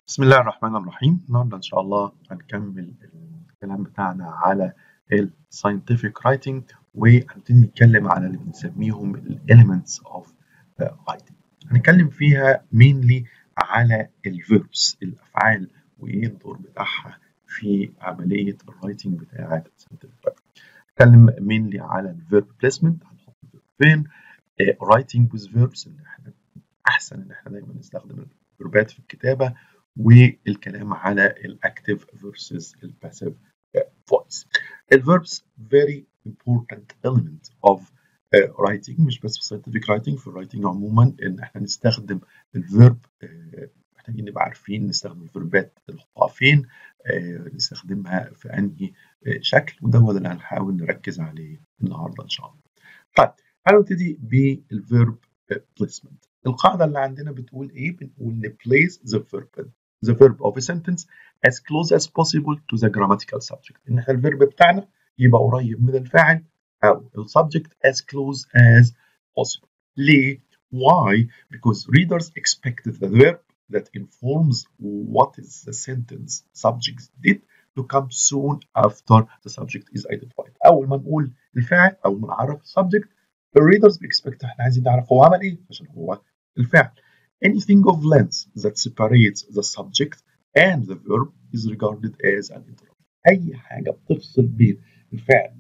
بسم الله الرحمن الرحيم النهارده ان شاء الله هنكمل الكلام بتاعنا على ال scientific writing وهنبتدي نتكلم على اللي بنسميهم ال elements of writing هنتكلم فيها mainly على ال verbs الافعال وايه الدور بتاعها في عمليه الرايتنج بتاعه scientific writing هنتكلم mainly على ال verb placement هنحط الفيرب فين writing with verbs ان احنا احسن ان احنا دايما نستخدم الفيربات في الكتابه والكلام على الاكتف versus الباسيف voice. الverbs very important element of uh, writing مش بس في scientific writing في الرايتنج عموما ان احنا نستخدم الفيرب uh, محتاجين نبقى عارفين نستخدم الفيربات نحطها فين uh, نستخدمها في انهي شكل وده هو اللي هنحاول نركز عليه النهارده ان شاء الله. طيب تعالوا نبتدي بالفيرب placement. القاعده اللي عندنا بتقول ايه؟ بنقول place the verb the verb of a sentence as close as possible to the grammatical subject ان احنا الفيرب بتاعنا يبقى قريب من الفاعل او السبجكت as close as possible ليه why because readers expect the verb that informs what is the sentence subject did to come soon after the subject is identified اول ما نقول الفاعل اول ما نعرف السبجكت الريدرز بيكسبكت احنا عايزين نعرف هو عمل ايه عشان هو الفعل anything of length that separates the subject and the verb is regarded as an interruption. أي حاجة بتفصل بين الفعل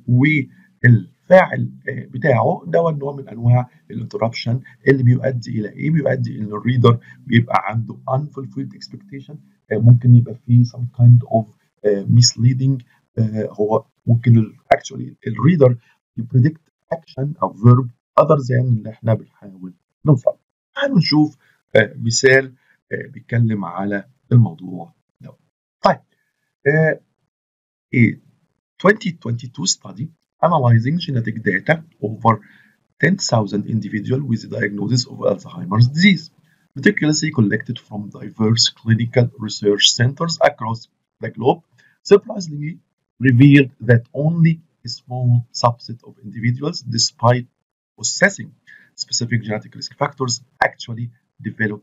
والفاعل بتاعه ده نوع من أنواع الانتربشن اللي بيؤدي إلى إيه؟ بيؤدي إن الريدر بيبقى عنده unfulfilled expectation ممكن يبقى فيه some kind of misleading هو ممكن actually الريدر يبريدكت action أو verb other than اللي إحنا بنحاول نوصل. تعالوا نشوف مثال بيتكلم على الموضوع ده. طيب a 2022 study analyzing genetic data over 10,000 individuals with the diagnosis of Alzheimer's disease, meticulously collected from diverse clinical research centers across the globe, surprisingly revealed that only a small subset of individuals, despite possessing specific genetic risk factors, actually developed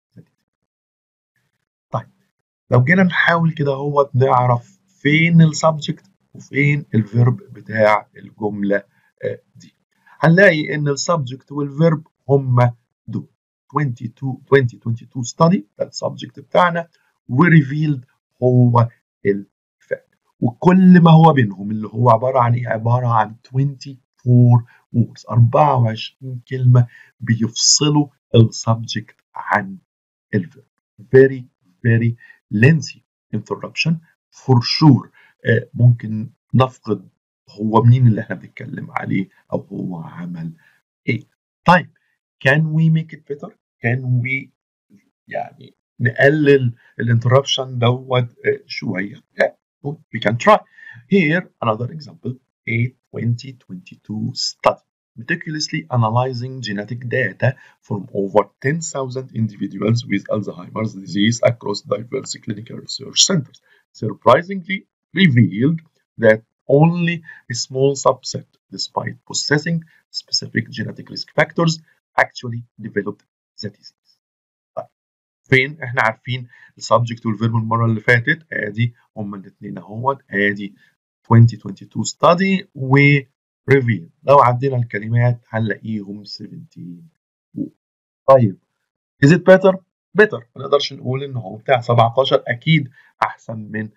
طيب لو جينا نحاول كده هو نعرف فين السبجكت وفين الفيرب بتاع الجملة دي هنلاقي ان السبجكت والفيرب هما دول 22 2022 study ده السبجكت بتاعنا وريفيلد هو الفعل وكل ما هو بينهم اللي هو عبارة عن ايه عبارة عن 24 words 24 كلمة بيفصلوا السبجكت عن الفيرب very very lengthy interruption for sure آه ممكن نفقد هو مين اللي احنا بنتكلم عليه او هو عمل ايه طيب can we make it better can we يعني نقلل الانتربشن دوت آه شويه yeah, we can try here another example a 2022 study meticulously analyzing genetic data from over 10,000 individuals with Alzheimer's disease across diverse clinical research centers, surprisingly revealed that only a small subset, despite possessing specific genetic risk factors, actually developed the disease. فين احنا عارفين السبجكت والفيرب المره اللي فاتت ادي هما الاثنين اهوت ادي 2022 study و ريفيل لو عدينا الكلمات هنلاقيهم 17 طيب is it better better ما نقدرش نقول ان هو بتاع 17 اكيد احسن من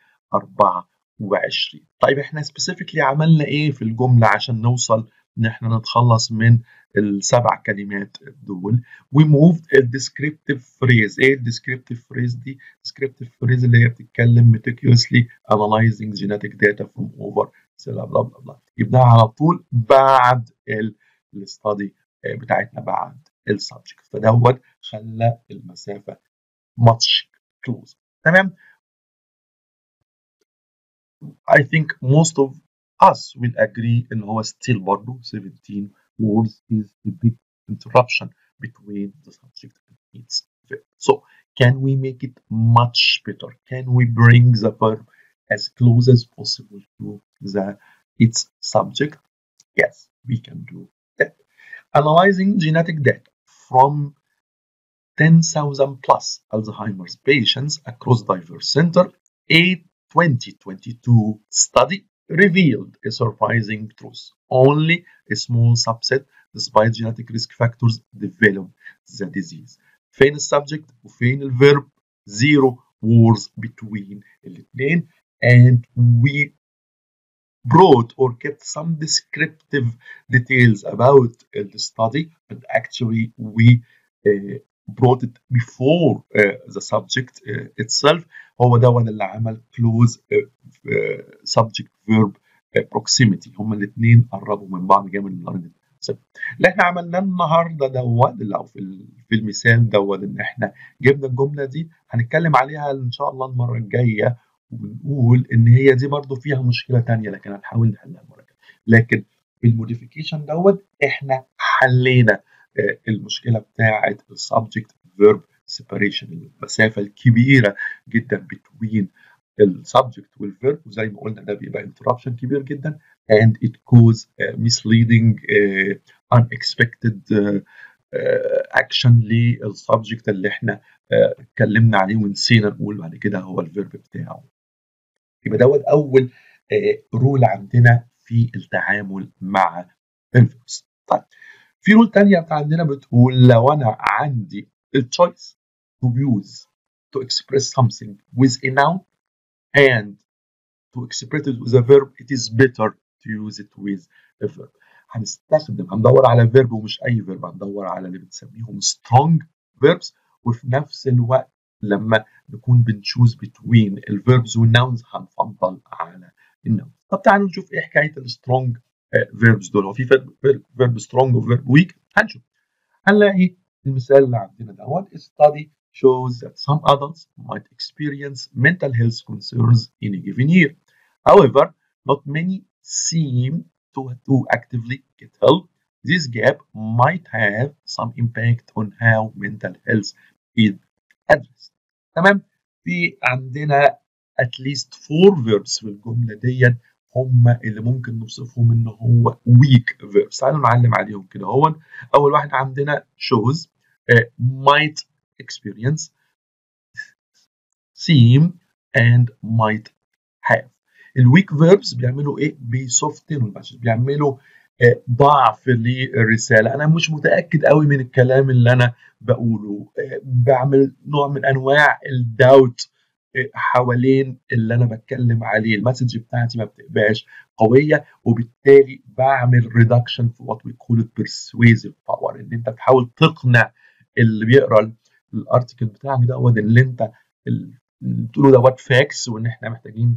24 طيب احنا سبيسيفيكلي عملنا ايه في الجمله عشان نوصل ان احنا نتخلص من السبع كلمات دول we moved a descriptive phrase ايه الديسكريبتيف فريز دي descriptive phrase اللي هي بتتكلم meticulously analyzing genetic data from over بلا بلا بلا جبناها على طول بعد الاستادي بتاعتنا بعد السبجكت فدوت خلى المسافه much closer تمام I think most of us will agree ان هو still برضه 17 words is a big interruption between the subject and its verb. So can we make it much better? Can we bring the verb as close as possible to the its subject? Yes, we can do that. Analyzing genetic data from 10,000 plus Alzheimer's patients across diverse centers, a 2022 study revealed a surprising truth. Only a small subset, despite genetic risk factors, develop the disease. فين السبجكت وفين الفيرب zero wars between الاثنين and we brought or kept some descriptive details about the study but actually we uh, brought it before uh, the subject uh, itself هو ده اللي عمل close subject verb proximity هما الاثنين قربوا من بعض جامد لدرجه اللي احنا عملناه النهارده دوت اللي او في في المثال دوت ان احنا جبنا الجمله دي هنتكلم عليها ان شاء الله المره الجايه وبنقول ان هي دي برضو فيها مشكله ثانيه لكن هنحاول نحلها المره الجايه لكن الموديفيكيشن دوت احنا حلينا المشكله بتاعه السبجكت فيرب سيباريشن المسافه الكبيره جدا بين السبجكت والفيرب وزي ما قلنا ده بيبقى interruption كبير جدا and it cause uh, misleading uh, unexpected uh, uh, action للسبجكت اللي احنا uh, اتكلمنا عليه ونسينا نقول بعد كده هو الفيرب بتاعه يبقى دوت اول uh, رول عندنا في التعامل مع الفيربس طيب في رول تانية عندنا بتقول لو انا عندي التشويس to use to express something with a noun and to express it with a verb it is better to use it with a verb هنستخدم هندور على verb ومش اي verb هندور على اللي بنسميهم strong verbs وفي نفس الوقت لما نكون بنشوز between الverbs والناونز هنفضل على الناونز طب تعالوا نشوف ايه حكايه السترونج verbs دول هو في verb strong وverb weak هنشوف هنلاقي المثال اللي عندنا دوت study shows that some adults might experience mental health concerns in a given year. However, not many seem to, to actively get help. This gap might have some impact on how mental health is addressed. تمام؟ في عندنا at least four verbs في الجملة دي هم اللي ممكن نوصفهم ان هو weak verbs. تعالوا نعلم عليهم كده هو أول واحد عندنا shows uh, might experience seem and might have الويك فيربس بيعملوا ايه بيسوفتنوا المسج بيعملوا آه ضعف للرساله انا مش متاكد قوي من الكلام اللي انا بقوله آه بعمل نوع من انواع الداوت آه حوالين اللي انا بتكلم عليه المسج بتاعتي ما بتبقاش قويه وبالتالي بعمل ريدكشن في وات وي كول persuasive باور ان انت بتحاول تقنع اللي بيقرا الارتكل بتاعك دوت اللي انت بتقوله دوت فاكس وان احنا محتاجين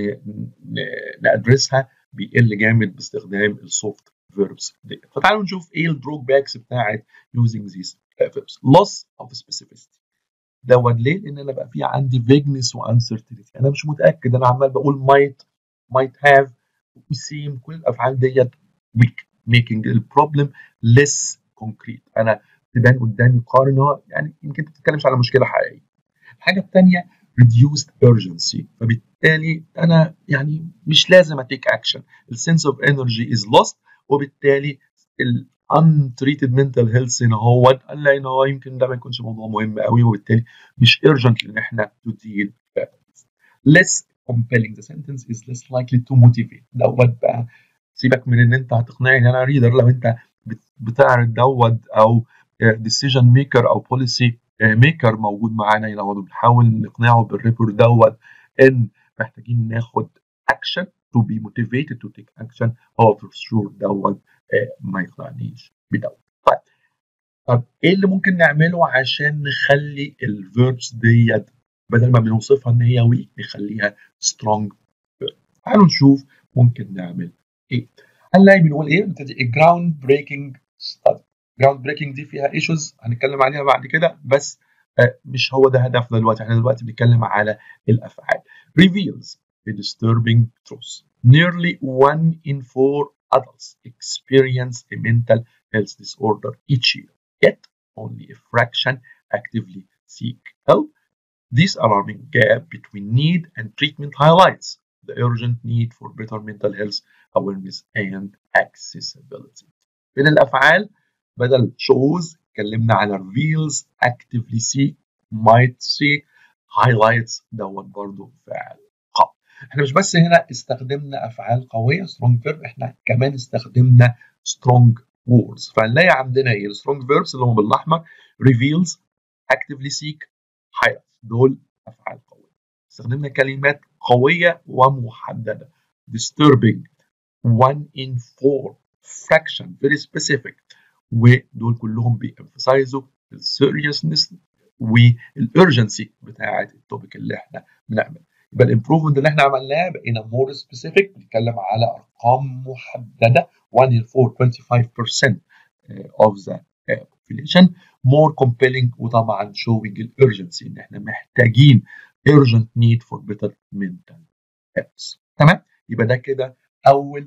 نادرسها بيقل جامد باستخدام السوفت فيربس ديت فتعالوا نشوف ايه الدروب باكس بتاعت using these verbs loss of specificity دوت ليه؟ لان انا بقى في عندي vagueness وانسرتينتي انا مش متاكد انا عمال بقول might might have seem كل الافعال ديت weak making البروبلم less concrete انا تبان قدامي قارنه يعني يمكن ما تتكلمش على مشكله حقيقيه. الحاجه الثانيه reduced urgency فبالتالي انا يعني مش لازم اتيك اكشن السنس اوف انرجي از lost وبالتالي ال untreated mental health هنا هو قال ان هو يمكن ده ما يكونش موضوع مهم قوي وبالتالي مش urgent ان احنا to deal less compelling the sentence is less likely to motivate دوت بقى سيبك من ان انت هتقنعني انا ريدر لو انت بتعرض دوت او decision maker او policy maker موجود معانا لو بنحاول نقنعه بالريبورت دوت ان محتاجين ناخد action to be motivated to take action هو for sure دوت ما يقنعنيش بدوت طيب طب ايه اللي ممكن نعمله عشان نخلي الفيربس ديت بدل ما بنوصفها ان هي ويك نخليها سترونج تعالوا نشوف ممكن نعمل ايه هنلاقي بنقول ايه جراوند بريكنج ستادي جراوند بريكنج دي فيها ايشوز هنتكلم عليها بعد كده بس مش هو ده هدفنا دلوقتي احنا دلوقتي بنتكلم على الافعال reveals a disturbing truth nearly one in four adults experience a mental health disorder each year yet only a fraction actively seek help this alarming gap between need and treatment highlights the urgent need for better mental health awareness and accessibility من الافعال بدل shows اتكلمنا على reveals actively seek might seek highlights دوت برضه فعل قوي احنا مش بس هنا استخدمنا افعال قويه strong verb احنا كمان استخدمنا strong words فهنلاقي عندنا ايه strong verbs اللي هم بالاحمر reveals actively seek highlights دول افعال قويه استخدمنا كلمات قويه ومحدده disturbing one in four fraction very specific ودول كلهم بيemphasizوا السيريسنس والارجنسي بتاعه التوبيك اللي احنا بنعمل يبقى الامبروفمنت اللي احنا عملناه بقينا مور سبيسيفيك بنتكلم على ارقام محدده 1 in 4 25% of the population more compelling وطبعا showing الارجنسي ان احنا محتاجين urgent need for better mental health تمام يبقى ده كده اول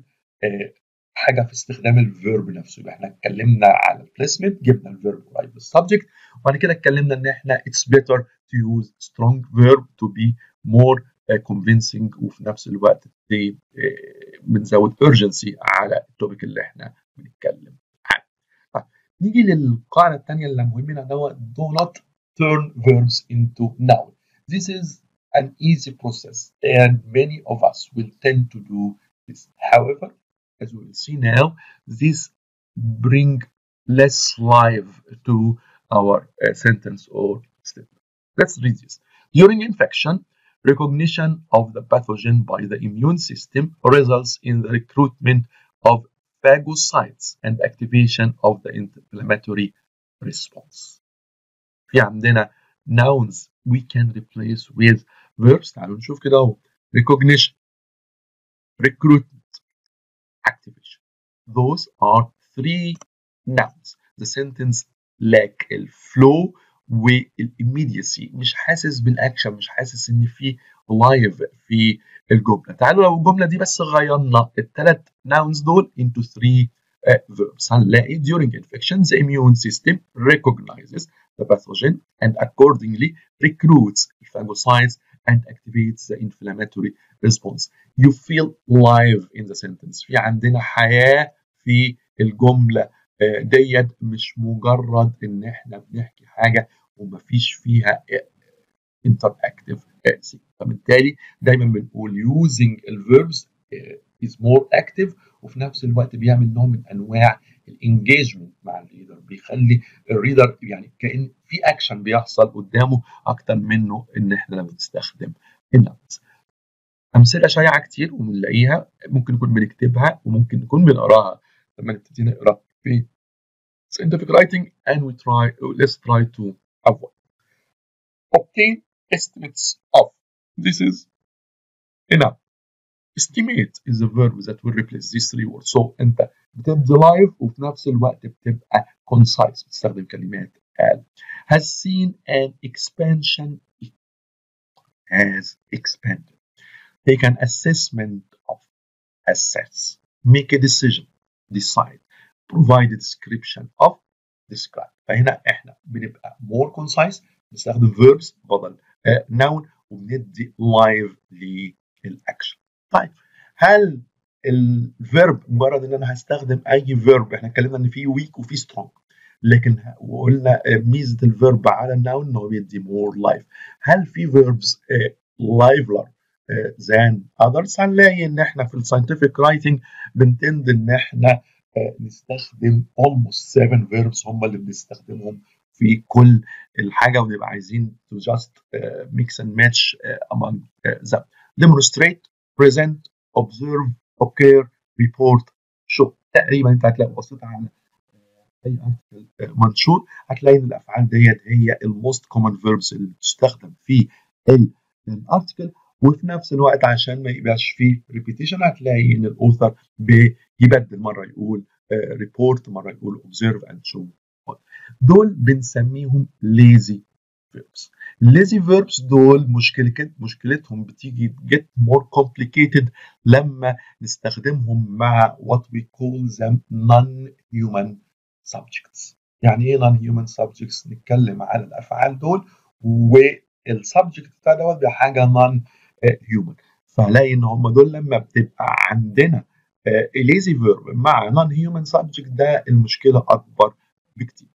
حاجه في استخدام الفيرب نفسه يبقى احنا اتكلمنا على البليسمنت جبنا الفيرب قريب للسبجكت وبعد كده اتكلمنا ان احنا it's better to use strong verb to be more uh, convincing وفي نفس الوقت دي uh, بنزود urgency على التوبيك اللي احنا بنتكلم عنه. طيب نيجي للقاعده الثانيه اللي مهمه دوت do not turn verbs into noun. This is an easy process and many of us will tend to do this. However, as we will see now, this bring less life to our uh, sentence or statement. Let's read this. During infection, recognition of the pathogen by the immune system results in the recruitment of phagocytes and activation of the inflammatory response. في عندنا nouns we can replace with verbs تعالوا نشوف كده اهو recognition recruitment activation those are three nouns the sentence lack الفلو والimmediacy مش حاسس بالاكشن مش حاسس ان في لايف في الجمله تعالوا لو الجمله دي بس غيرنا الثلاث nouns دول into three uh, verbs هنلاقي during infection the immune system recognizes the pathogen and accordingly recruits phagocytes and activates the inflammatory response. You feel live in the sentence. في عندنا حياة في الجملة ديت مش مجرد ان احنا بنحكي حاجة ومفيش فيها interactive فبالتالي دايما بنقول using الverbs is more active وفي نفس الوقت بيعمل نوع من انواع الانجيجمنت مع الريدر بيخلي الريدر يعني كان في اكشن بيحصل قدامه اكتر منه ان احنا بنستخدم النوتس امثله شائعه كتير وبنلاقيها ممكن نكون بنكتبها وممكن نكون بنقراها لما نبتدي نقرا في scientific writing and we try let's try to avoid obtain estimates of this is enough estimate is a verb that will replace these three words so انت بتبدي لايف وفي نفس الوقت بتبقى concise بتستخدم كلمات قال has seen an expansion has expanded take an assessment of assess make a decision decide provide a description of describe فهنا احنا بنبقى more concise بنستخدم verbs بدل uh, noun وبندي live للاكشن طيب هل الفيرب مجرد ان انا هستخدم اي فيرب احنا اتكلمنا ان في ويك وفي سترونج لكن وقلنا ميزه الفيرب على الناون ان هو بيدي مور لايف هل في فيربز لايفلر ذان اذرز هنلاقي ان احنا في الساينتفك رايتنج بنتند ان احنا نستخدم almost 7 verbs هم اللي بنستخدمهم في كل الحاجه ونبقى عايزين to just uh, mix and match uh, among uh, them demonstrate present observe occur report show تقريبا انت هتلاقي بصيت على اي ارتكل منشور هتلاقي ان الافعال ديت هي الموست كومن فيربس اللي بتستخدم في الارتكل وفي نفس الوقت عشان ما يبقاش فيه ريبيتيشن هتلاقي ان الاوثر بيبدل مره يقول ريبورت مره يقول observe and show دول بنسميهم lazy verbs lazy verbs دول مشكلة مشكلتهم بتيجي get more complicated لما نستخدمهم مع what we call them non-human subjects يعني ايه non-human subjects نتكلم على الافعال دول والسبجكت بتاع دوت بحاجه non human فهلاقي ان هم دول لما بتبقى عندنا lazy verb مع non human subject ده المشكله اكبر بكتير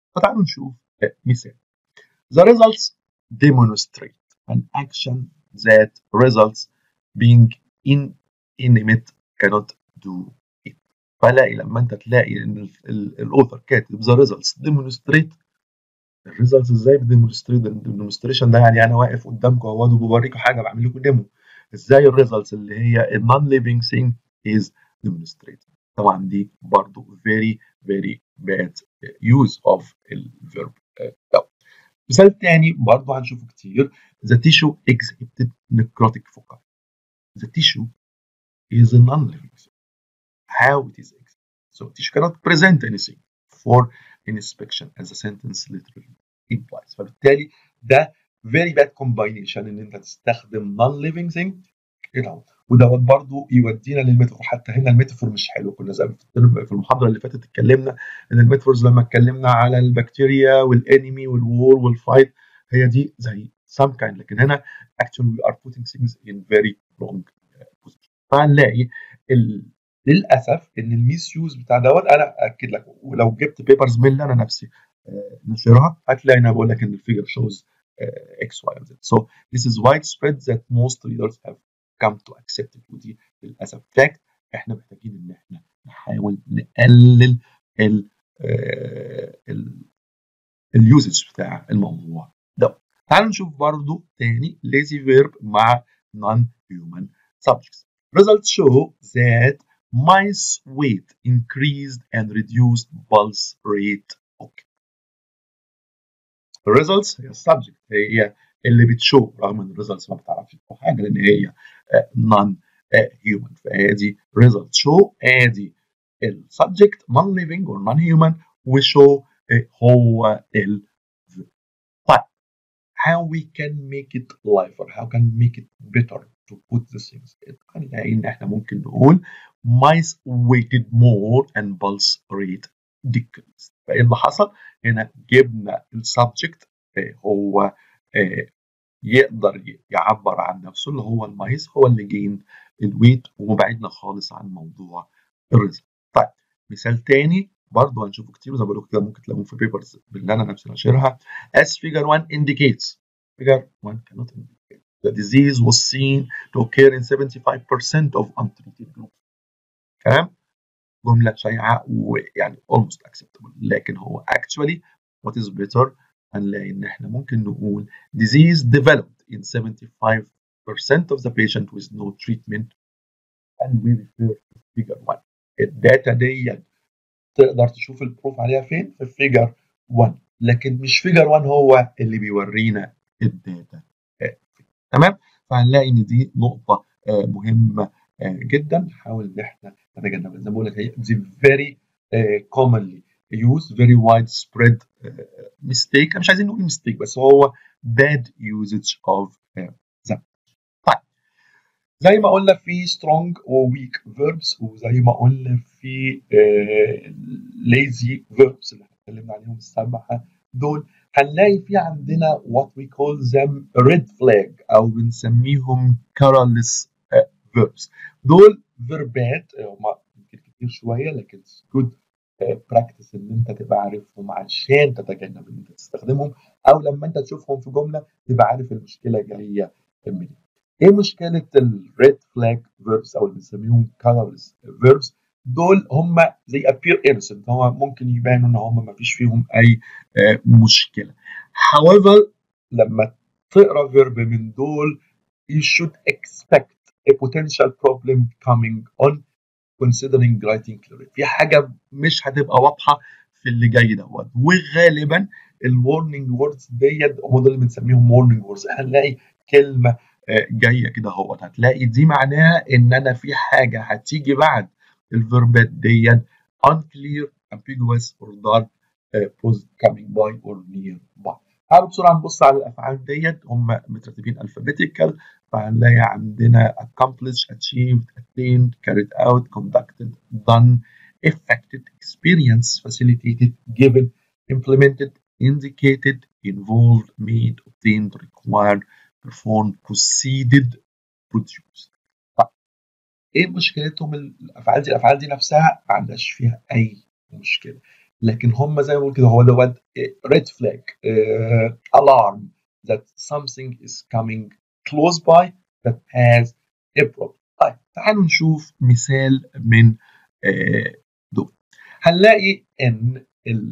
فتعالوا نشوف مثال The results demonstrate an action that results being inanimate cannot do it فلاقي لما انت تلاقي ان الاوثر كاتب the results demonstrate الريزلتس ازاي بديمونستريت الديمونستريشن ده يعني انا واقف قدامكم اهوت وبوريكم حاجه بعمل لكم ديمو ازاي الريزلتس اللي هي النون ليفينج ثينج از demonstrated طبعا دي برضو very very bad use of الفيرب ده مثال تاني برضو هنشوفه كتير the tissue exhibited necrotic foci the tissue is a non-living thing how it is exhibited so tissue cannot present anything for inspection as a sentence literally implies فبالتالي ده very bad combination ان انت تستخدم non-living thing كده ودوت برضو يودينا للميتافور حتى هنا الميتافور مش حلو كنا زي في المحاضره اللي فاتت اتكلمنا ان الميتافورز لما اتكلمنا على البكتيريا والانمي والوور والفايت هي دي زي some kind لكن هنا actually we are putting things in very wrong position فهنلاقي للاسف ان الميس يوز بتاع دوت انا اكد لك ولو جبت بيبرز من اللي انا نفسي نشرها هتلاقي انا بقول لك ان الفيجر shows x y and z so this is widespread that most readers have come to accept it ودي للاسف فاكت احنا محتاجين ان احنا نحاول نقلل ال ال اليوزج بتاع الموضوع ده تعالوا نشوف برضو تاني lazy verb مع non-human subjects results show that mice weight increased and reduced pulse rate okay results هي السبجكت هي اللي بتشو رغم ان الريزلتس ما بتعرفش حاجه لان هي non human فادي result show ادي السبجكت non living or non human وشو هو ال طيب how we can make it life or how can make it better to put the things هنلاقي ان احنا ممكن نقول mice weighted more and pulse rate decreased فايه اللي حصل هنا جبنا السبجكت هو يقدر يعبر عن نفسه اللي هو المايس هو اللي جين الويت وبعدنا خالص عن موضوع الرزق طيب مثال تاني برضه هنشوفه كتير زي ما بقول كده ممكن تلاقوه في بيبرز اللي انا نفسي ناشرها as figure 1 indicates figure 1 cannot indicate the disease was seen to occur in 75% of untreated groups كلام جملة شائعة ويعني almost acceptable لكن هو actually what is better هنلاقي ان احنا ممكن نقول disease developed in 75% of the patient with no treatment and we refer to figure 1 الداتا دي تقدر تشوف البروف عليها فين في فيجر 1 لكن مش فيجر 1 هو اللي بيورينا الداتا تمام فهنلاقي ان دي نقطه مهمه جدا نحاول ان احنا نتجنبها زي ما بقول لك هي دي very commonly used very widespread mistake مش عايزين نقول mistake بس هو bad usage of them طيب زي ما قلنا في strong و weak verbs وزي ما قلنا في lazy verbs اللي اتكلمنا عليهم السبعه دول هنلاقي في عندنا what we call them red flag او بنسميهم colorless verbs دول فيربات هم يمكن كتير شويه لكن good براكتس ان انت تبقى عارفهم عشان تتجنب ان انت تستخدمهم او لما انت تشوفهم في جمله تبقى عارف المشكله جايه منين. ايه مشكله الريد فلاج فيربس او اللي بنسميهم colorless فيربس دول هم زي appear innocent هو ممكن يبانوا ان هم ما فيش فيهم اي مشكله. however لما تقرا فيرب من دول you should expect a potential problem coming on considering writing clearly في حاجه مش هتبقى واضحه في اللي جاي دوت وغالبا الورنينج ووردز ديت هم دول اللي بنسميهم warning ووردز هنلاقي كلمه جايه كده اهوت هتلاقي دي معناها ان انا في حاجه هتيجي بعد الفيربات ديت unclear ambiguous or dark pose coming by or near by تعالوا بسرعه نبص على الافعال ديت هم مترتبين alphabetical فهنلاقي عندنا accomplish achieved attained carried out conducted done effected experienced facilitated given implemented indicated involved made obtained required performed proceeded produced طيب ايه مشكلتهم الافعال دي الافعال دي نفسها ما عندهاش فيها اي مشكله لكن هم زي ما بقول كده هو دوت ريد فلاج alarm that something is coming close by that has a problem طيب تعالوا نشوف مثال من دول هنلاقي ان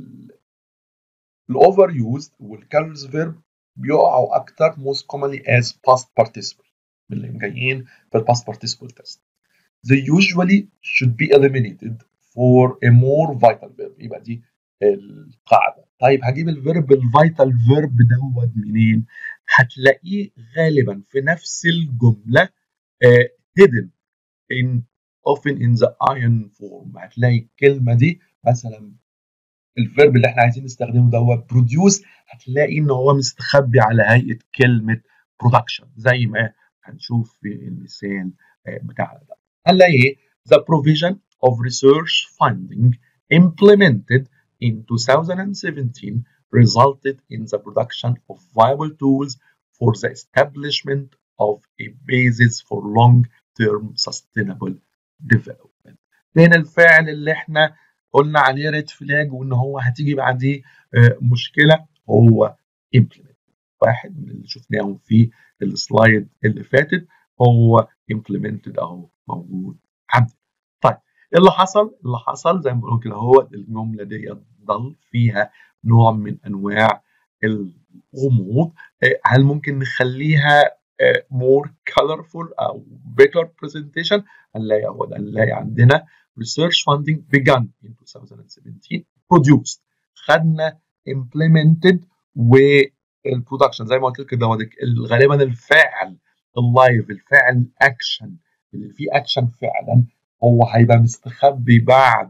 الاوفر يوزد والكالوريز فيرب بيقعوا اكتر most commonly as past participle من اللي جايين في الباست participle test they usually should be eliminated for a more vital verb يبقى دي القاعده طيب هجيب الفيرب الفيتال فيرب دوت منين هتلاقيه غالبا في نفس الجمله uh, hidden in often in the ion form هتلاقي الكلمه دي مثلا الفيرب اللي احنا عايزين نستخدمه دوت بروديوس هتلاقي ان هو مستخبي على هيئه كلمه برودكشن زي ما هنشوف في المثال بتاعنا ده هنلاقي ايه the provision of research funding implemented in 2017 resulted in the production of viable tools for the establishment of a basis for long-term sustainable development. فين الفعل اللي احنا قلنا عليه ريد فلاج وان هو هتيجي بعديه مشكله هو implement واحد من اللي شفناهم في السلايد اللي فاتت هو implemented اهو موجود عندنا. طيب اللي حصل اللي حصل زي ما بقول كده هو الجمله دي ضل فيها نوع من انواع الغموض هل ممكن نخليها more colorful او better presentation هنلاقي هو ده هنلاقي عندنا research funding begun in 2017 produced خدنا implemented والبرودكشن زي ما قلت لك كده غالبا الفعل اللايف الفعل اكشن اللي فيه اكشن فعلا هو هيبقى مستخبي بعد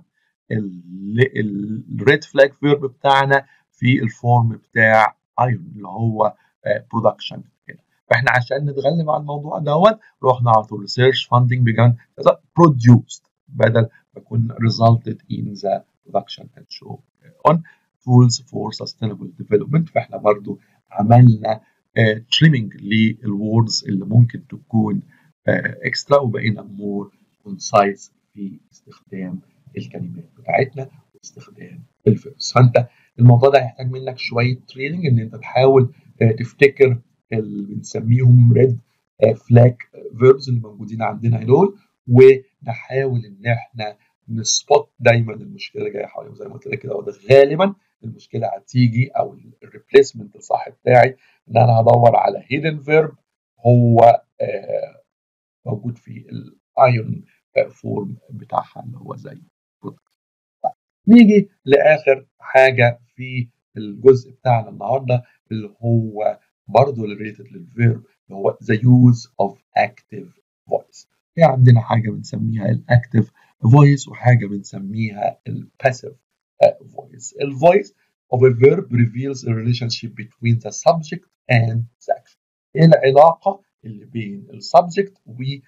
الريد فلاج فيرب بتاعنا في الفورم بتاع ايون اللي هو برودكشن هنا فاحنا عشان نتغلب على الموضوع دوت رحنا على طول research funding began produced بدل ما يكون resulted in the production and show on tools for sustainable development فاحنا برضو عملنا uh, trimming للوردز اللي ممكن تكون اكسترا uh, وبقينا مور concise في استخدام الكلمات بتاعتنا واستخدام الفيربس فانت الموضوع ده هيحتاج منك شويه تريننج ان انت تحاول uh, تفتكر اللي بنسميهم ريد فلاج فيربز اللي موجودين عندنا دول ونحاول ان احنا نسبوت دايما المشكله اللي جايه حواليهم زي ما قلت لك كده غالبا المشكله هتيجي او الريبليسمنت الصح بتاعي ان انا هدور على هيدن فيرب هو آه موجود في الايون فورم بتاعها اللي هو زي نيجي لاخر حاجه في الجزء بتاعنا النهارده اللي هو برضه ريليتد للفيرب اللي هو the use of active voice في عندنا حاجه بنسميها الاكتف voice وحاجه بنسميها الباسيف voice الفويس of a verb reveals a relationship between the subject and the action ايه العلاقه اللي بين السبجكت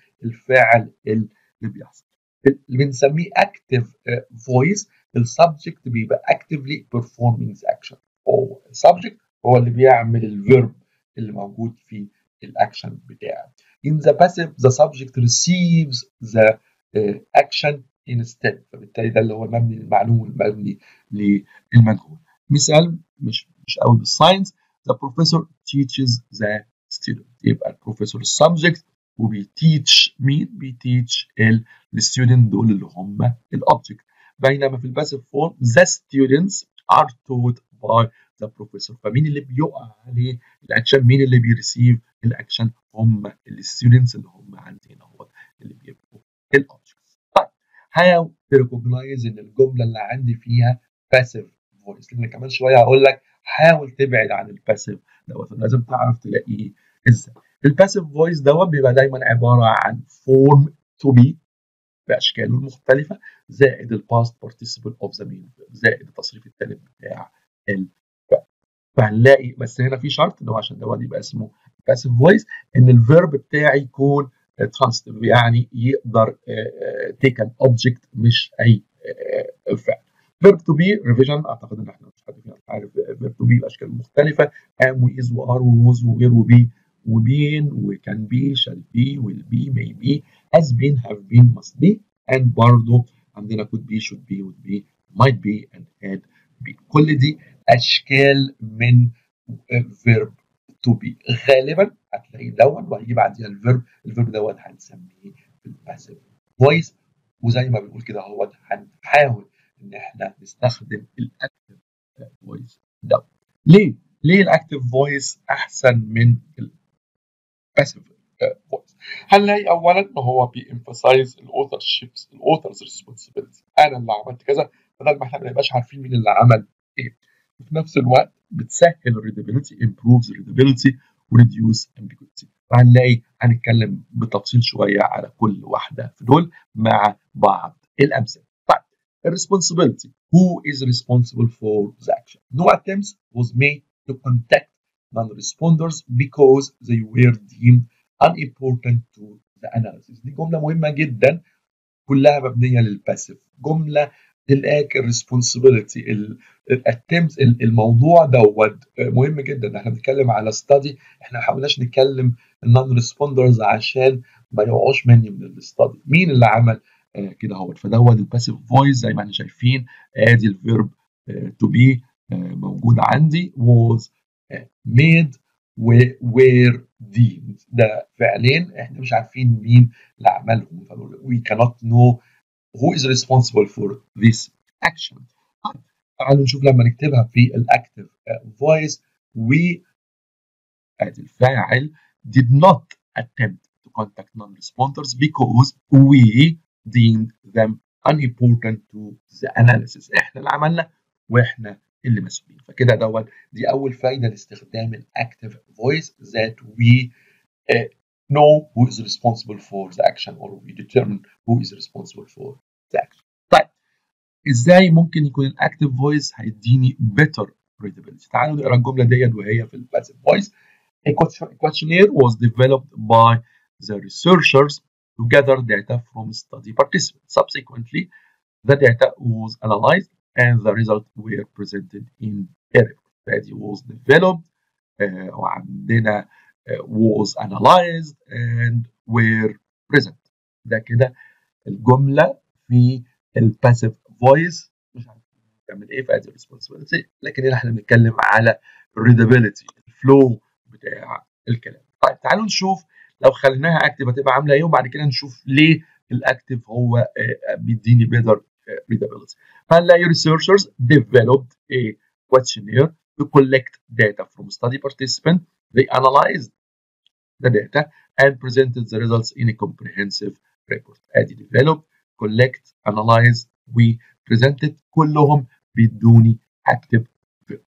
والفعل اللي بيحصل اللي بنسميه active voice السبجكت بيبقى actively performing the action هو السبجكت هو اللي بيعمل الفيرب اللي موجود في الاكشن بتاعه in the passive the subject receives the uh, action instead فبالتالي ده اللي هو المبني للمعلوم والمبني للمجهول مثال مش مش قوي بالساينس the professor teaches the student يبقى البروفيسور السبجكت وبيتيتش مين بيتيتش الستودنت دول اللي هم الاوبجكت بينما في الباسيف فورم the students are taught by the professor فمين اللي بيقع عليه الاكشن مين اللي بيريسيف الاكشن هم الستودنتس اللي هم عندنا هو اللي بيبقوا الاوبجكتس طيب how to recognize ان الجمله اللي عندي فيها passive voice لان كمان شويه هقول لك حاول تبعد عن الباسيف دوت لازم تعرف تلاقيه ازاي الباسيف فويس دوت بيبقى دايما عباره عن فورم تو بي باشكاله المختلفه زائد الباست participle اوف ذا مين زائد التصريف الثالث بتاع الفعل فهنلاقي بس هنا في شرط ان هو عشان دوت يبقى اسمه باسيف فويس ان الفيرب بتاعي يكون ترانستيف يعني يقدر تيك ان اوبجكت مش اي فعل فيرب تو بي ريفيجن اعتقد ان احنا مش حد فينا عارف فيرب تو بي باشكال مختلفه ام واز وار ووز ووير وبي وبين وكان بي شال بي ويل بي may be has been have been must be and برضه عندنا could be should be would be might be and had بي كل دي اشكال من فيرب تو بي غالبا هتلاقي دون وهيجي بعديها الفيرب الفيرب دوت هنسميه الباسيف فويس وزي ما بنقول كده هو هنحاول ان احنا نستخدم الاكتف فويس ده ليه؟ ليه الاكتف فويس احسن من الباسيف فويس؟ هنلاقي اولا ان هو بيemphasize الاوثر شيبس الاوثرز ريسبونسبيلتي انا اللي عملت كذا بدل ما احنا ما نبقاش عارفين مين اللي عمل ايه وفي نفس الوقت بتسهل الريدابيلتي improves readability وريديوس ambiguity وهنلاقي هنتكلم بتفصيل شويه على كل واحده في دول مع بعض الامثله طيب responsibility who is responsible for the action no attempts was made to contact non-responders because they were deemed unimportant to the analysis دي جمله مهمه جدا كلها مبنيه للباسيف جمله تلاقي الريسبونسبيلتي الاتمز الموضوع دوت مهم جدا احنا بنتكلم على ستادي احنا ما حاولناش نتكلم النون ريسبوندرز عشان ما يقعوش مني من الاستادي مين اللي عمل آه كده اهوت فدوت الباسيف فويس زي ما احنا شايفين ادي الفيرب تو بي موجود عندي was made were deemed ده فعلين احنا مش عارفين مين اللي عملهم we cannot know who is responsible for this action تعالوا نشوف لما نكتبها في الاكتف فويس we ادي الفاعل did not attempt to contact non-responders because we deemed them unimportant to the analysis احنا اللي عملنا واحنا اللي مسؤولين فكده دوت دي اول فايده لاستخدام الاكتف فويس that we uh, know who is responsible for the action or we determine who is responsible for the action. طيب ازاي ممكن يكون الاكتف فويس هيديني better readability؟ تعالوا نقرا الجمله ديت وهي في الباسيف فويس. A questionnaire was developed by the researchers to gather data from study participants. Subsequently, the data was analyzed and the results were presented in a report. فدي was developed uh, وعندنا was analyzed and were present ده كده الجمله في الباسيف فويس مش عارف تعمل ايه في هذه الريسبونسبيلتي لكن هنا احنا بنتكلم على الريدابيلتي الفلو بتاع الكلام طيب تعالوا نشوف لو خليناها اكتف هتبقى عامله ايه وبعد كده نشوف ليه الاكتف هو بيديني بيتر readability هنلاقي researchers developed a questionnaire to collect data from study participants they analyzed the data and presented the results in a comprehensive report. ادي develop, collect, analyze, we presented كلهم بيدوني active verb.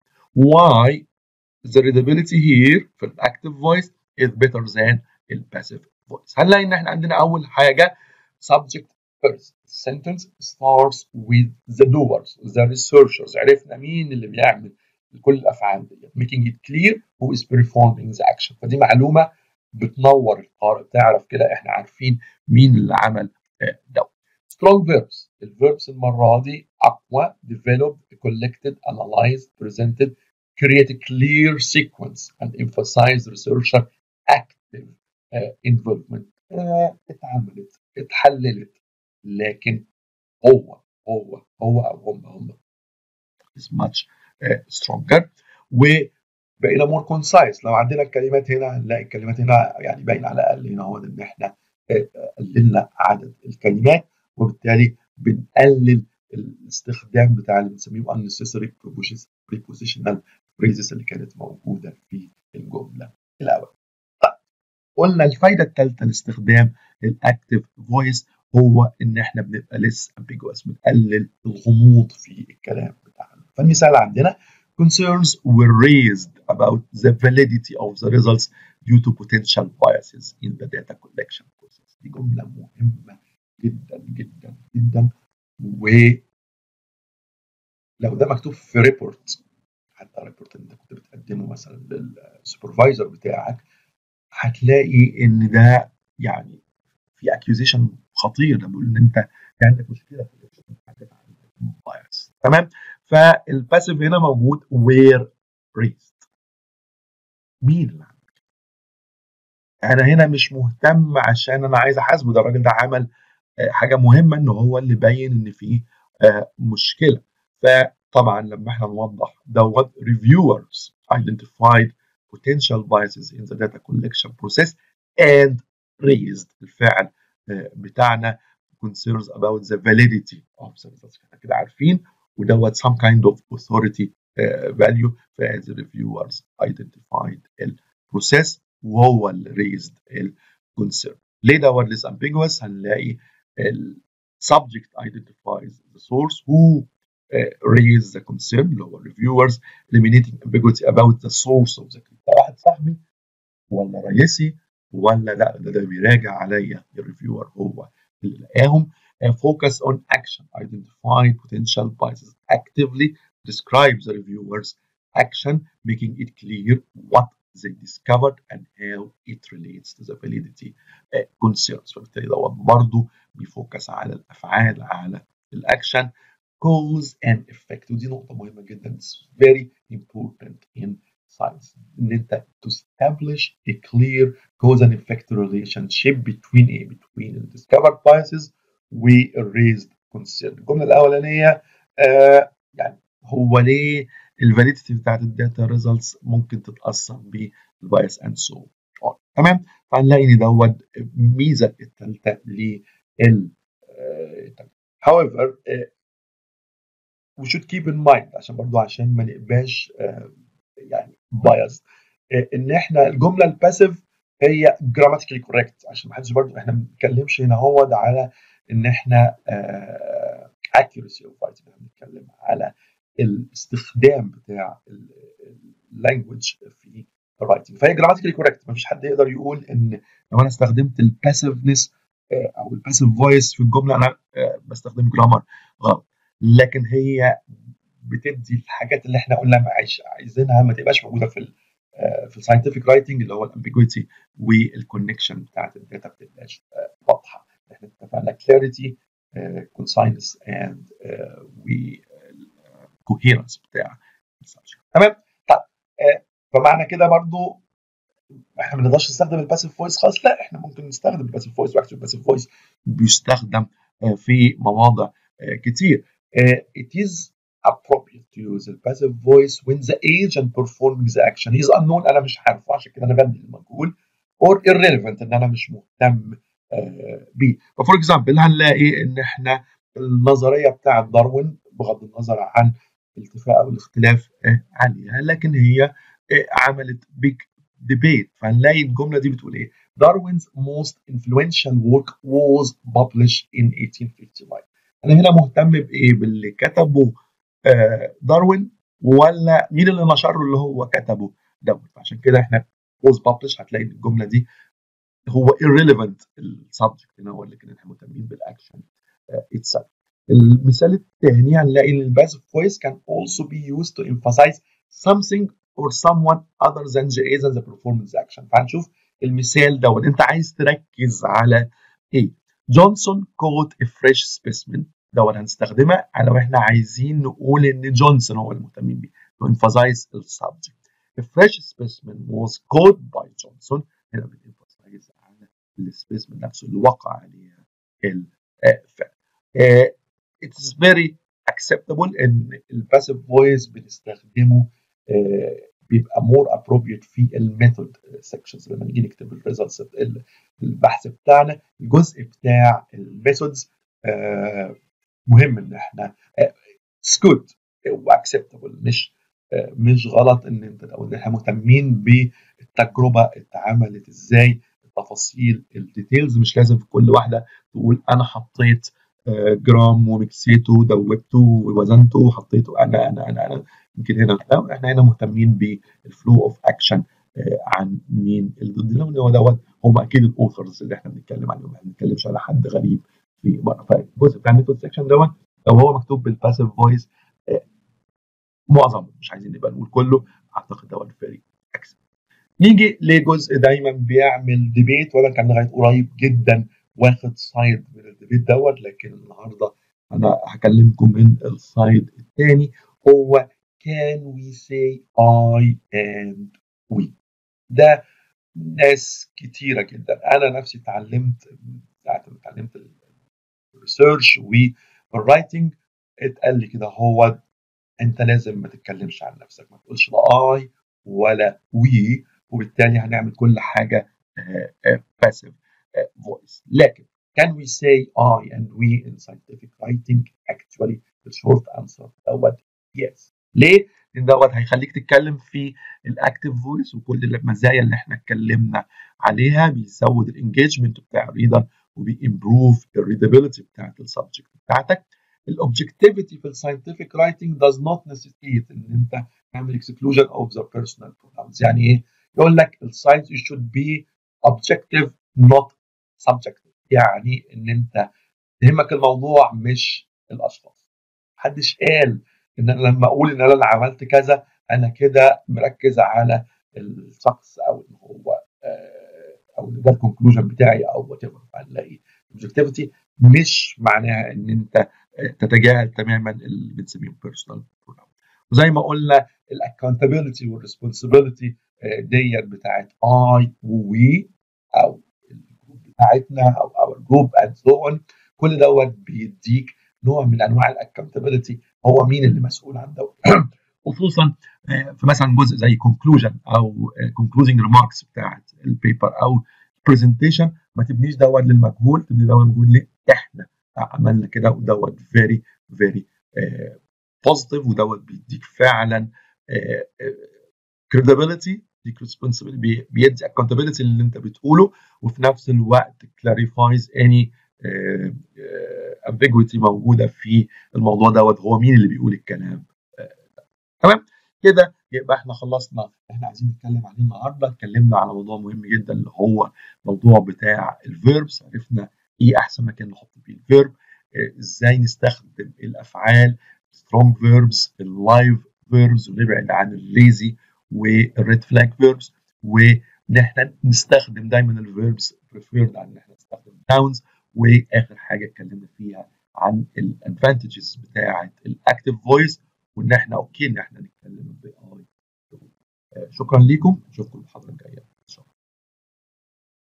Why the readability here في active voice is better than the passive voice. هنلاقي ان احنا عندنا اول حاجه subject first. Sentence starts with the doers, the researchers. عرفنا مين اللي بيعمل كل الافعال دي. Making it clear who is performing the action. فدي معلومه بتنور القارئ تعرف كده احنا عارفين مين اللي عمل ده strong verbs الverbs المرة دي أقوى developed collected analyzed presented create a clear sequence and emphasize researcher active uh, involvement uh, اتعملت اتحللت لكن هو هو هو أو هم هم is much uh, stronger و بقينا مور كونسايز لو عندنا الكلمات هنا هنلاقي الكلمات هنا يعني باين على الاقل هنا هو ان احنا قللنا عدد الكلمات وبالتالي بنقلل الاستخدام بتاع اللي بنسميه unnecessary prepositional phrases اللي كانت موجوده في الجمله الاول. طيب قلنا الفايده الثالثه لاستخدام الاكتف فويس هو ان احنا بنبقى لسه ambiguous بنقلل الغموض في الكلام بتاعنا. فالمثال عندنا concerns were raised about the validity of the results due to potential biases in the data collection process. دي جملة مهمة جدا جدا جدا و لو ده مكتوب في ريبورت حتى ريبورت انت كنت بتقدمه مثلا للسوبرفايزر بتاعك هتلاقي ان ده يعني في اكيوزيشن خطير لما بيقول ان انت في عندك مشكله في بايس تمام فالباسيف هنا موجود وير ريزد مين اللي عمل انا هنا مش مهتم عشان انا عايز احاسبه ده الراجل ده عمل حاجه مهمه ان هو اللي باين ان فيه مشكله طبعا لما احنا نوضح دوت reviewers identified potential biases in the data collection process and raised الفعل بتاعنا concerns about the validity of the results احنا كده عارفين ودوت some kind of authority uh, value فas reviewers identified البروسيس وهو اللي raised الكونسيرن ليه دوت less ambiguous هنلاقي ال subject identifies the source who uh, raise the concern اللي هو reviewers eliminating ambiguity about the source of the claim ده واحد صاحبي ولا رئيسي ولا لا ده, ده بيراجع عليا الريفيور هو اللي لقاهم uh, focus on action identify potential biases actively describe the reviewers action making it clear what they discovered and how it relates to the validity uh, concerns فبالتالي دوت برضه بيفوكس على الافعال على الاكشن cause and effect ودي نقطة مهمة جدا it's very important in science ان انت to establish a clear cause and effect relationship between a between the discovered biases و raised concern الجملة الأولانية آه يعني هو ليه الفاليديتي بتاعت الداتا ريزلتس ممكن تتأثر بالبايس اند سو on تمام فهنلاقي ان دوت ميزة الثالثة لل however uh, we should keep in mind عشان برضو عشان ما نبقاش uh, يعني بايس ان احنا الجمله الباسيف هي جراماتيكالي كوريكت عشان ما حدش برضه احنا ما بنتكلمش هنا هو على ان احنا اكيورسي اوف رايتنج احنا بنتكلم على الاستخدام بتاع اللانجوج في الرايتنج فهي جراماتيكالي كوريكت ما فيش حد يقدر يقول ان لو انا استخدمت الباسيفنس او الباسيف فويس في الجمله انا بستخدم جرامر غلط لكن هي بتدي الحاجات اللي احنا قلنا عايزينها ما تبقاش موجوده في ال في الساينتفك رايتنج اللي هو الامبيجويتي والكونكشن بتاعت الداتا ما بتبقاش واضحه احنا اتفقنا كلاريتي كونساينس اند والكوهيرنس بتاع السبجكت تمام طيب فمعنى كده برضو احنا ما نقدرش نستخدم الباسيف فويس خالص لا احنا ممكن نستخدم الباسيف فويس واكتب الباسيف فويس بيستخدم في مواضع كتير it is appropriate to use the passive voice when the agent performing the action is unknown انا مش عارفه عشان كده انا ببني المجهول or irrelevant ان انا مش مهتم uh, بيه ففور اكزامبل هنلاقي ان احنا النظريه بتاعه داروين بغض النظر عن الاتفاق او الاختلاف uh, عليها لكن هي uh, عملت بيج ديبيت فهنلاقي الجمله دي بتقول ايه Darwin's most influential work was published in 1855 انا هنا مهتم بايه باللي كتبه داروين ولا مين اللي نشره اللي هو كتبه دوت عشان كده احنا was published هتلاقي الجمله دي هو irrelevant السبجكت هنا هو اللي كنا احنا مهتمين بالاكشن itself المثال الثاني هنلاقي ان الباسيف voice can also be used to emphasize something or someone other than the A than the performance action فهنشوف المثال دوت انت عايز تركز على ايه جونسون caught a fresh specimen دوت هنستخدمها لو احنا عايزين نقول ان جونسون هو المهتمين بيه to emphasize the subject a fresh specimen was caught by Johnson هنا بنemphasize على السبيسمن نفسه اللي وقع عليها الفعل uh, it is very acceptable ان الباسيف فويس بنستخدمه uh, بيبقى مور appropriate في الميثود سيكشنز لما نيجي نكتب الريزلتس البحث بتاعنا الجزء بتاع الميثودز uh, مهم ان احنا سكوت واكسبتبل مش مش غلط ان انت لو ان احنا مهتمين بالتجربه اتعملت ازاي التفاصيل الديتيلز مش لازم في كل واحده تقول انا حطيت جرام ومكسيته دوبته ووزنته وحطيته انا انا انا انا يمكن هنا لا احنا هنا مهتمين بالفلو اوف اكشن عن مين اللي ضدنا اللي هو دوت هم اكيد الاوثرز اللي احنا بنتكلم عنهم ما بنتكلمش على حد غريب في بره فالجزء بتاع الميثود سيكشن دوت لو هو مكتوب بالباسيف فويس معظمه مش عايزين نبقى نقول كله اعتقد دوت فيري اكسب نيجي لجزء دايما بيعمل ديبيت وانا كان لغايه قريب جدا واخد سايد من الديبيت دوت لكن النهارده انا هكلمكم من السايد الثاني هو can we say I and we ده ناس كتيرة جدا أنا نفسي اتعلمت ساعة ما اتعلمت الريسيرش والرايتنج اتقال لي كده هو انت لازم ما تتكلمش عن نفسك ما تقولش لا اي ولا وي وبالتالي هنعمل كل حاجه passive voice لكن can we say I and we in scientific writing actually the short answer دوت yes ليه؟ لان دوت هيخليك تتكلم في الاكتف فويس وكل المزايا اللي احنا اتكلمنا عليها بيزود الانجيجمنت بتاع الريدر وبيمبروف الريدابيلتي بتاعت السبجكت بتاعتك الاوبجكتيفيتي في الساينتفك رايتنج does not necessitate ان انت تعمل exclusion of the personal pronouns يعني ايه؟ يقول لك الساينس should be objective not subjective يعني ان انت يهمك الموضوع مش الاشخاص محدش قال ان انا لما اقول ان انا اللي عملت كذا انا كده مركز على الشخص او ان هو او ان ده الكونكلوجن بتاعي او وات ايفر هنلاقي objectivity مش معناها ان انت تتجاهل تماما اللي بنسميهم بيرسونال بروناون وزي ما قلنا الاكونتابيلتي والريسبونسبيلتي ديت بتاعت اي ووي او الجروب بتاعتنا او اور جروب اند سو اون كل دوت بيديك نوع من انواع الاكونتابيلتي هو مين اللي مسؤول عن دوت خصوصا في مثلا جزء زي كونكلوجن او كونكلوزنج ريماركس بتاعت البيبر او برزنتيشن ما تبنيش دوت للمجهول تبني دوت مجهول ليه احنا عملنا كده ودوت فيري فيري بوزيتيف ودوت بيديك فعلا كريديبيليتي بيديك ريسبونسبيلتي بيدي اكونتابيلتي اللي انت بتقوله وفي نفس الوقت كلاريفايز اني ambiguity موجوده في الموضوع دوت هو مين اللي بيقول الكلام تمام كده يبقى احنا خلصنا احنا عايزين نتكلم عليه النهارده اتكلمنا على موضوع مهم جدا اللي هو موضوع بتاع الفيربس عرفنا ايه احسن مكان نحط فيه الفيرب ازاي نستخدم الافعال سترونج فيربس اللايف فيربس ونبعد عن الليزي والريد فلاج فيربس وان احنا نستخدم دايما الفيربس بريفيرد عن ان احنا نستخدم ناونز واخر حاجه اتكلمنا فيها عن الادفانتجز بتاعه الاكتف فويس وان احنا اوكي ان احنا نتكلم باي شكرا لكم اشوفكم المحاضره الجايه ان شاء الله